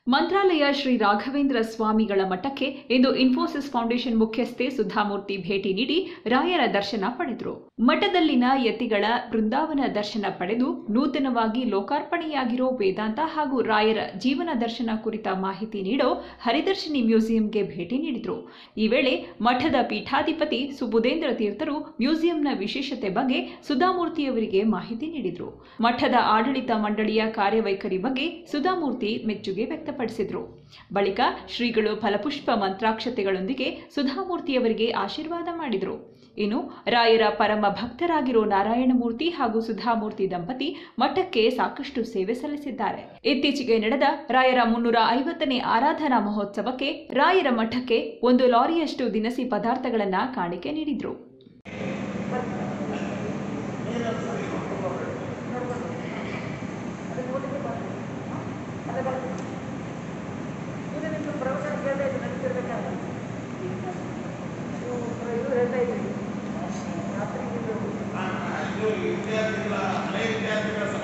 ಮಂತ್ರಾಲಯ ಶ್ರೀ ರಾಘವೇಂದ್ರ ಸ್ವಾಮಿಗಳ ಮಠಕ್ಕೆ ಇಂದು ಇನ್ಫೋಸಿಸ್ ಫೌಂಡೇಶನ್ ಮುಖ್ಯಸ್ಥೆ ಸುಧಾಮೂರ್ತಿ ಭೇಟಿ ನೀಡಿ ರಾಯರ ದರ್ಶನ ಪಡೆದರು ಮಠದಲ್ಲಿನ ಯತಿಗಳ ಬೃಂದಾವನ ದರ್ಶನ ಪಡೆದು ನೂತನವಾಗಿ ಲೋಕಾರ್ಪಣೆಯಾಗಿರೋ ವೇದಾಂತ ಹಾಗೂ ರಾಯರ ಜೀವನ ದರ್ಶನ ಕುರಿತ ಮಾಹಿತಿ ನೀಡೋ ಹರಿದರ್ಶಿನಿ ಮ್ಯೂಸಿಯಂಗೆ ಭೇಟಿ ನೀಡಿದರು ಈ ವೇಳೆ ಮಠದ ಪೀಠಾಧಿಪತಿ ಸುಬುಧೇಂದ್ರ ತೀರ್ಥರು ಮ್ಯೂಸಿಯಂನ ವಿಶೇಷತೆ ಬಗ್ಗೆ ಸುಧಾಮೂರ್ತಿಯವರಿಗೆ ಮಾಹಿತಿ ನೀಡಿದರು ಮಠದ ಆಡಳಿತ ಮಂಡಳಿಯ ಕಾರ್ಯವೈಖರಿ ಬಗ್ಗೆ ಸುಧಾಮೂರ್ತಿ ಮೆಚ್ಚುಗೆ ವ್ಯಕ್ತಪಡಿಸಿದರು ಬಳಿಕ ಶ್ರೀಗಳು ಫಲಪುಷ್ಪ ಮಂತ್ರಾಕ್ಷತೆಗಳೊಂದಿಗೆ ಸುಧಾಮೂರ್ತಿಯವರಿಗೆ ಆಶೀರ್ವಾದ ಮಾಡಿದರು ಇನ್ನು ರಾಯರ ಪರಮ ಭಕ್ತರಾಗಿರೋ ನಾರಾಯಣಮೂರ್ತಿ ಹಾಗೂ ಸುಧಾಮೂರ್ತಿ ದಂಪತಿ ಮಠಕ್ಕೆ ಸಾಕಷ್ಟು ಸೇವೆ ಸಲ್ಲಿಸಿದ್ದಾರೆ ಇತ್ತೀಚೆಗೆ ನಡೆದ ರಾಯರ ಮುನ್ನೂರ ಐವತ್ತನೇ ಆರಾಧನಾ ಮಹೋತ್ಸವಕ್ಕೆ ರಾಯರ ಮಠಕ್ಕೆ ಒಂದು ಲಾರಿಯಷ್ಟು ದಿನಸಿ ಪದಾರ್ಥಗಳನ್ನ ಕಾಣಿಕೆ ನೀಡಿದ್ರು ವಿದ್ಯಾರ್ಥಿಗಳ ಹಳೆ ವಿದ್ಯಾರ್ಥಿಗಳ